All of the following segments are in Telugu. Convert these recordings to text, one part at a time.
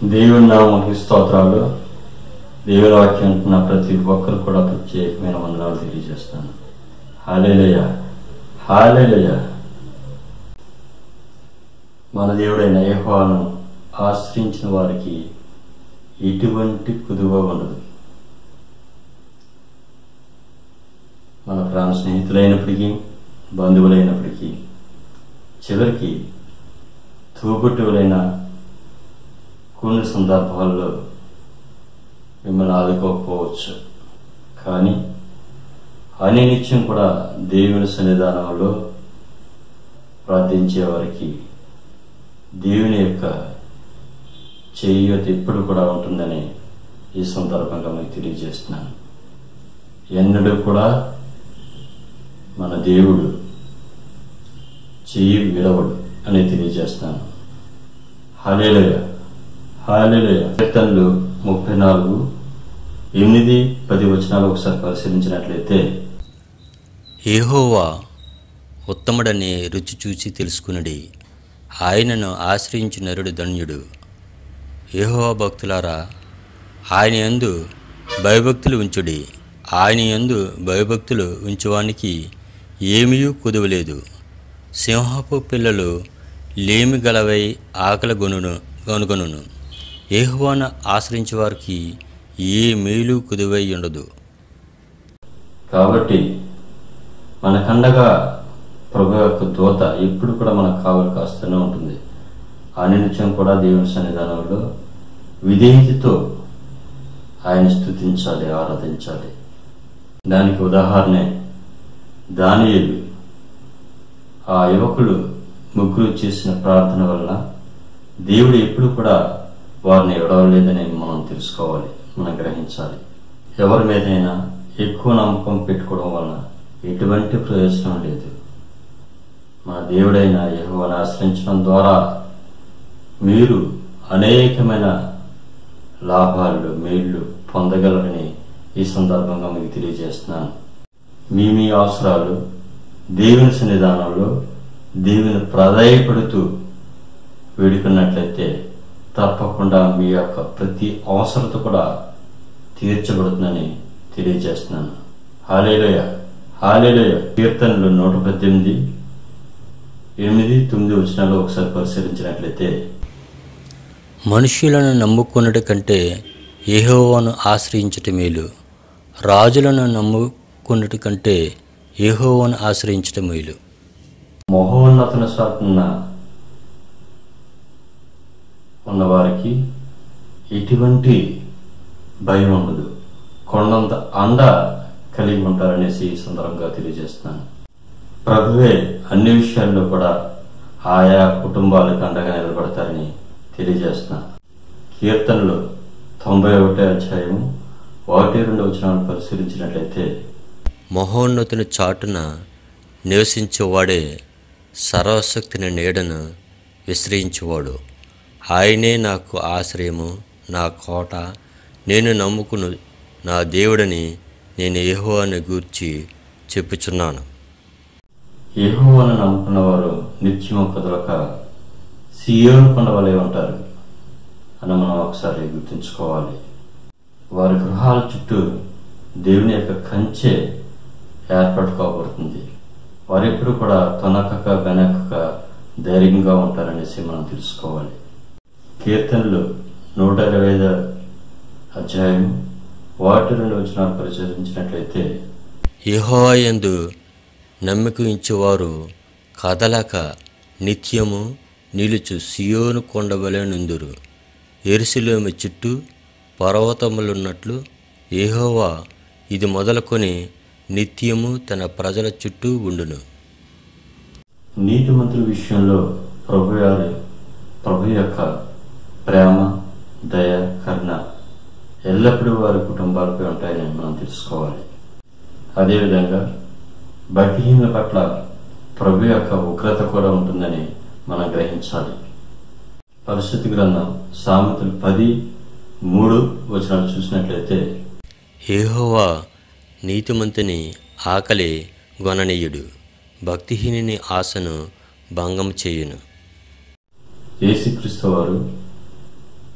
దేవుని నామకి స్తోత్రాలు దేవుని వాక్యం అంటున్న ప్రతి ఒక్కరు కూడా ప్రత్యేకమైన వందనాలు తెలియజేస్తాను హాలేలయ హాలేలయ మన దేవుడైన యెహోవాను ఆశ్రయించిన వారికి ఎటువంటి కుదువ ఉండదు మన ప్రాణ స్నేహితులైనప్పటికీ బంధువులైనప్పటికీ చివరికి తోబుట్టువులైన కొన్ని సందర్భాల్లో మిమ్మల్ని ఆదుకోకపోవచ్చు కానీ అనినిత్యం కూడా దేవుని సన్నిధానంలో ప్రార్థించే వారికి దేవుని యొక్క చేయూత ఎప్పుడు కూడా ఉంటుందని ఈ సందర్భంగా మీకు తెలియజేస్తున్నాను ఎన్నడూ కూడా మన దేవుడు చెయ్యి విడవడు అని తెలియజేస్తాను హాలేలయ హాలేలయ కీర్తనలు ముప్పై నాలుగు ఎనిమిది పది వచనాలు ఒకసారి పరిశీలించినట్లయితే యెహోవా ఉత్తముడనే రుచి చూచి తెలుసుకునడి ఆయనను ఆశ్రయించు నరుడు ధన్యుడు యెహోవా భక్తులారా ఆయన యందు భయభక్తులు ఉంచుడి ఆయన యందు భయభక్తులు ఉంచువానికి ఏమీ కుదువలేదు సింహపు పిల్లలు లేమి గలవై ఆకలి గొనును గనుగొనును యెహోవాను ఆశ్రయించే వారికి ఏ మేలు కుదువై ఉండదు కాబట్టి మనకండగా ప్రభు యొక్క దూత ఎప్పుడు కూడా మనకు కావలి కాస్తూనే ఉంటుంది అనునిత్యం కూడా దేవుని సన్నిధానంలో విధేయతతో ఆయన స్థుతించాలి ఆరాధించాలి దానికి ఉదాహరణే దానియేలు ఆ యువకులు ముగ్గురు చేసిన ప్రార్థన వల్ల దేవుడు ఎప్పుడు కూడా వారిని ఎడవలేదని మనం తెలుసుకోవాలి మనం గ్రహించాలి ఎవరి మీదైనా ఎక్కువ నమ్మకం పెట్టుకోవడం వలన ఎటువంటి ప్రయోజనం లేదు మన దేవుడైన యెహోవాను ఆశ్రయించడం ద్వారా మీరు అనేకమైన లాభాలు మేళ్లు పొందగలరని ఈ సందర్భంగా మీకు తెలియజేస్తున్నాను మీ మీ అవసరాలు దేవుని సన్నిధానంలో దేవుని ప్రాధాయపడుతూ వేడుకున్నట్లయితే తప్పకుండా మీ యొక్క ప్రతి అవసరత కూడా తీర్చబడుతుందని తెలియజేస్తున్నాను హాలేలయ హాలేలయ కీర్తనలు నూట పద్దెనిమిది ఎనిమిది తొమ్మిది వచనాలు ఒకసారి పరిశీలించినట్లయితే మనుష్యులను నమ్ముకున్నటి కంటే యెహోవాను ఆశ్రయించుట మేలు రాజులను నమ్ముకున్నటి కంటే యెహోవాను ఆశ్రయించుట మేలు మహోన్నతుల సాటున ఉన్నవారికి ఎటువంటి భయం ఉండదు కొండంత అండ కలిగి ఉంటారనేసి ఈ సందర్భంగా తెలియజేస్తున్నాను ప్రభువే అన్ని విషయాల్లో కూడా ఆయా కుటుంబాలకు అండగా నిలబడతారని తెలియజేస్తున్నాను కీర్తనలు తొంభై ఒకటో అధ్యాయం ఒకటి రెండు వచనాలను పరిశీలించినట్లయితే మహోన్నతుని చాటున నివసించేవాడే సర్వశక్తిని నీడను విశ్రయించువాడు ఆయనే నాకు ఆశ్రయము నా కోట నేను నమ్ముకును నా దేవుడని నేను యెహోవాను గూర్చి చెప్పుచున్నాను యెహోవాను నమ్ముకున్న వారు నిత్యము కదలక సియోను కొండ వలె ఉంటారు అని మనం ఒకసారి గుర్తుంచుకోవాలి వారి గృహాల చుట్టూ దేవుని యొక్క కంచె ఏర్పడుకోబడుతుంది వారు ఎప్పుడు కూడా తొనకక వెనకక ధైర్యంగా ఉంటారనేసి మనం తెలుసుకోవాలి కీర్తనలు నూట ఇరవై ఐదు అధ్యాయం వాటి రెండు వచనాలు పరిశీలించినట్లయితే యెహోవాయందు నమ్మిక ఉంచేవారు కదలక నిత్యము నిలుచు సియోను కొండవలె నుందురు ఎరుసలేము చుట్టూ పర్వతములున్నట్లు యెహోవా ఇది మొదలుకొని నిత్యము తన ప్రజల చుట్టూ ఉండును నీతిమంతుల విషయంలో ప్రభు వారి ప్రభు యొక్క ప్రేమ దయ కరుణ ఎల్లప్పుడూ వారి కుటుంబాలపై ఉంటాయని మనం తెలుసుకోవాలి అదేవిధంగా భక్తిహీనుల పట్ల ప్రభు యొక్క ఉగ్రత కూడా ఉంటుందని మనం గ్రహించాలి పరిస్థితి గ్రంథం సామెతలు పది మూడు వచనాలు చూసినట్లయితే యెహోవా నీతిమంతుని ఆకలి గొననీయుడు భక్తిహీనుని ఆశను భంగం చేయును యేసుక్రీస్తు వారు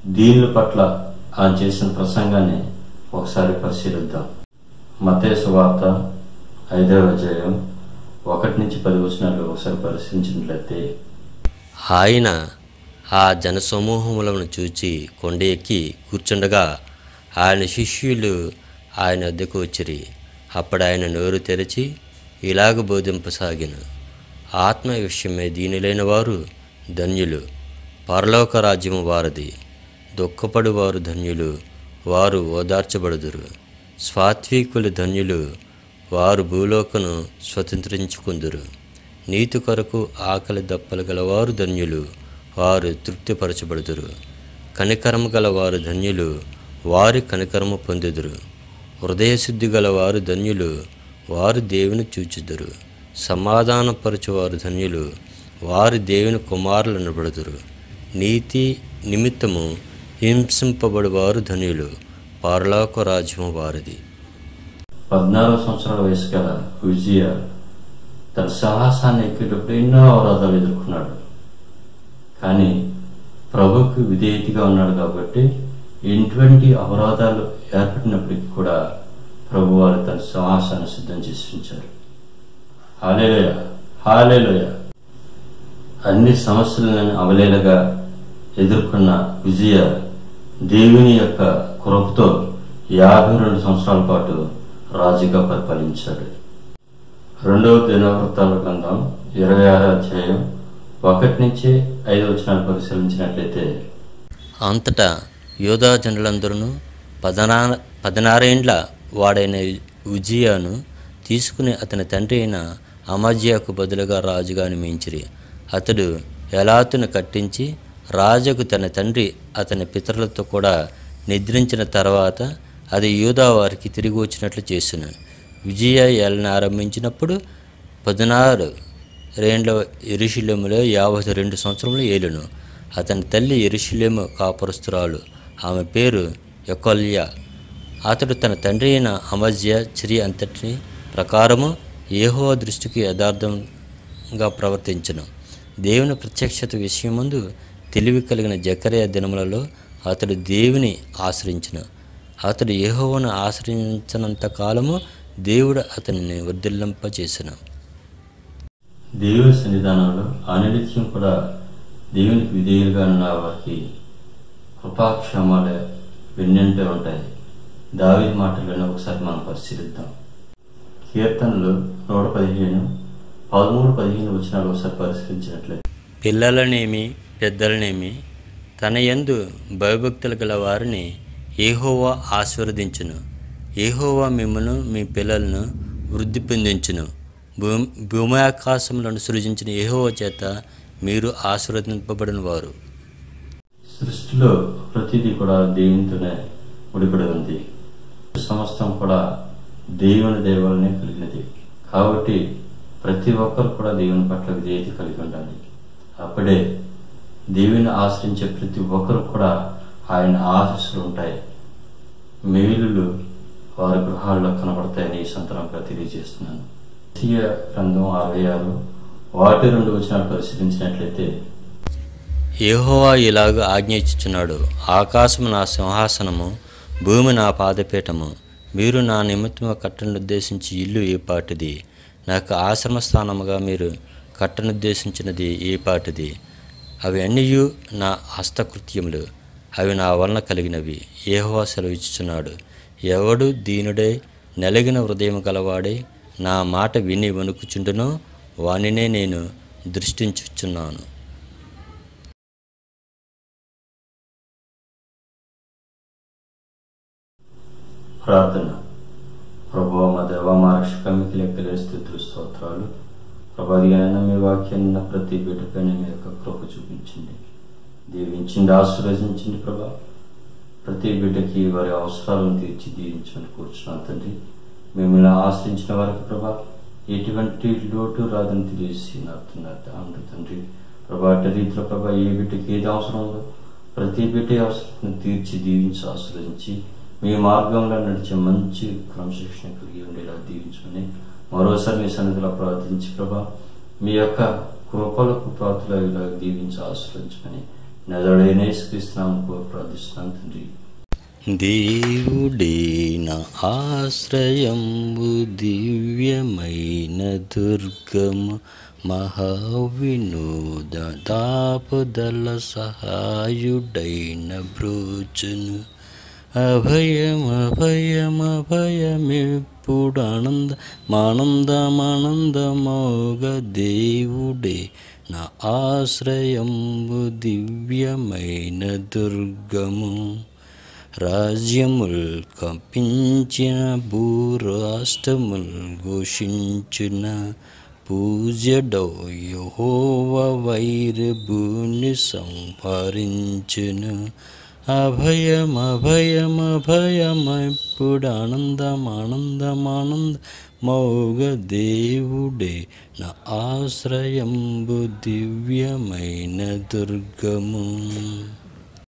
దీనుల పట్ల ఆయన చేసిన ప్రసంగాన్ని ఒకసారి పరిశీలిద్దాం మతేసు వార్త ఐదవ అధ్యాయం ఒకటి నుంచి పది వచనాలు ఒకసారి పరిశీలించినట్లయితే ఆయన ఆ జనసమూహములను చూచి కొండ ఎక్కి కూర్చుండగా ఆయన శిష్యులు ఆయన వద్దకు వచ్చిరి అప్పుడు ఆయన నోరు తెరిచి ఇలాగ బోధింపసాగిన ఆత్మ విషయమే దీనిలైన వారు ధన్యులు పరలోక రాజ్యము వారిది దుఃఖపడు వారు ధన్యులు వారు ఓదార్చబడుదురు స్వాత్వికులు ధన్యులు వారు భూలోకను స్వతంత్రించుకుందురు నీతి కొరకు ఆకలి దప్పలు గలవారు ధన్యులు వారు తృప్తిపరచబడుదురు కనికరము గలవారు ధన్యులు వారి కనికరము పొందుదురు హృదయశుద్ధి గలవారు ధన్యులు వారు దేవుని చూచుదురు సమాధానపరచువారు ధన్యులు వారు దేవుని కుమారులు అనబడుదురు నీతి నిమిత్తము హింసింపబడువారు ధన్యులు పరలోక రాజ్యము వారిది పద్నాలుగు సంవత్సరాల వయసు గల విజయ తన సాహసాన్ని ఎక్కేటప్పుడు ఎన్నో అవరోధాలు ఎదుర్కొన్నాడు కానీ ప్రభుకు విధేయతగా ఉన్నాడు కాబట్టి ఎటువంటి అవరోధాలు ఏర్పడినప్పటికీ కూడా ప్రభు వారు తన సాహసాన్ని సిద్ధం చేసి ఉంచారు హాలేలోయ హాలేలోయ అన్ని సమస్యలను అవలేలగా ఎదుర్కొన్న విజయ దేవుని యొక్క కృపతో యాభై రెండు సంవత్సరాల పాటు రాజుగా పరిపాలించాడు రెండవ దినవృత్తాల గ్రంథం ఇరవై ఆరో అధ్యాయం ఒకటి నుంచి ఐదు వచనాలు పరిశీలించినట్లయితే అంతటా యోధా జనులందరూ పదనా పదనారేండ్ల వాడైన ఉజియాను తీసుకుని అతని తండ్రి అయిన అమజ్యాకు బదులుగా రాజుగా నియమించిరి అతడు ఎలాతును కట్టించి రాజుకు తన తండ్రి అతని పితరులతో కూడా నిద్రించిన తర్వాత అది యూదా వారికి తిరిగి వచ్చినట్లు చేసిన విజయ ఏళ్ళని ఆరంభించినప్పుడు పదినారు రెండ్ల ఎరుషులేములో యాభై రెండు సంవత్సరములు ఏలును అతని తల్లి ఎరుషులేము కాపురస్తురాలు ఆమె పేరు యొకొల్య అతడు తన తండ్రి అయిన అమజ్య చిరి అంతటిని ప్రకారము ఏహో దృష్టికి యథార్థంగా ప్రవర్తించను దేవుని ప్రత్యక్షత విషయమందు తెలివి కలిగిన జకరయ దినములలో అతడు దేవుని ఆశ్రయించను అతడు యెహోవాను ఆశ్రయించనంత కాలము దేవుడు అతనిని వర్ధిల్లింపచేసెను దేవుని సన్నిధానంలో అనిత్యం కూడా దేవునికి విధేయులుగా ఉన్న వారికి కృపాక్షేమాలే వెన్నంటే ఉంటాయి దావి మాటలను ఒకసారి మనం పరిశీలిద్దాం కీర్తనలు నూట పదిహేను పదమూడు పదిహేను వచనాలు ఒకసారి పరిశీలించినట్లయితే పిల్లలనేమి పెద్దలనేమి తన యందు భయభక్తులు గల వారిని ఏహోవా ఆశీర్వదించును ఏహోవా మిమ్మను మీ పిల్లలను వృద్ధి పొందించును భూమి భూమి ఆకాశములను సృజించిన ఏహోవా చేత మీరు ఆశీర్వదింపబడిన వారు సృష్టిలో ప్రతిదీ కూడా దేవునితోనే ముడిపడి ఉంది సమస్తం కూడా దేవుని దేవాలనే కలిగినది కాబట్టి ప్రతి ఒక్కరు కూడా దేవుని పట్ల విధేయత కలిగి ఉండాలి అప్పుడే దేవుని ఆశ్రయించే ప్రతి ఒక్కరు కూడా ఆయన ఆశస్సులు ఉంటాయి మేలులు వారి గృహాల్లో కనబడతాయని ఈ సందర్భంగా తెలియజేస్తున్నాను ద్వితీయ గ్రంథం అరవై ఆరు వాటి రెండు వచనాలు పరిశీలించినట్లయితే యెహోవా ఇలాగ ఆజ్ఞయించుచున్నాడు ఆకాశము నా సింహాసనము భూమి నా పాదపీఠము మీరు నా నిమిత్తము కట్టనుద్దేశించి ఇల్లు ఏ పాటిది నాకు ఆశ్రమ స్థానముగా మీరు కట్టనుద్దేశించినది ఏ పాటిది అవి అన్నీ నా హస్తకృత్యములు అవి నా వలన కలిగినవి ఏహోవా సెలవిచ్చుచున్నాడు ఎవడు దీనుడై నలిగిన హృదయం గలవాడే నా మాట విని వణుకుచుండునో వానినే నేను దృష్టించుచున్నాను ప్రార్థన ప్రభు మా దేవ మా రక్షక మీకు లెక్కలే స్థితులు స్తోత్రాలు ప్రభు అదిగైనా మీ వాక్యాన్ని నా ప్రతి బిడ్డపైన మీ యొక్క కృప చూపించండి దీవించండి ఆశీర్వదించండి ప్రభా ప్రతి బిడ్డకి వారి అవసరాలను తీర్చి దీవించమని కూర్చున్నాను తండ్రి మిమ్మల్ని ఆశ్రయించిన వారికి ప్రభా ఎటువంటి లోటు రాదని తెలిసి నాకు తండ్రి ప్రభా అట్టి రీతిలో ప్రభా ఏ బిడ్డకి ఏది అవసరం ఉందో ప్రతి బిడ్డ అవసరం తీర్చి దీవించి ఆశ్రయించి మీ మార్గంలో నడిచే మంచి క్రమశిక్షణ కలిగి ఉండేలా దీవించమని మరోసారి మీ సన్నిధిలో ప్రార్థించి ప్రభా మీ యొక్క కృపలకు పాత్రలు ఇలా దీవించి ఆశ్రయించమని నజరుడైన యేసుక్రీస్తునామములో ప్రార్థిస్తున్నాను తండ్రి దేవుడే నా ఆశ్రయంబు దివ్యమైన దుర్గము మహావినోద దాపదల సహాయుడైన బ్రోచును అభయం అభయం అభయమెప్పుడు ఆనంద మానందమానందమోగ దేవుడే నా ఆశ్రయంబు దివ్యమైన దుర్గము రాజ్యముల్ కంపించిన భూరాష్ట్రముల్ ఘోషించిన పూజడో యహోవ వైరి భూని సంహరించును అభయం అభయం అభయం ఇప్పుడు ఆనందం ఆనందం ఆనంద మౌగ దేవుడే నా ఆశ్రయంబు దివ్యమైన దుర్గము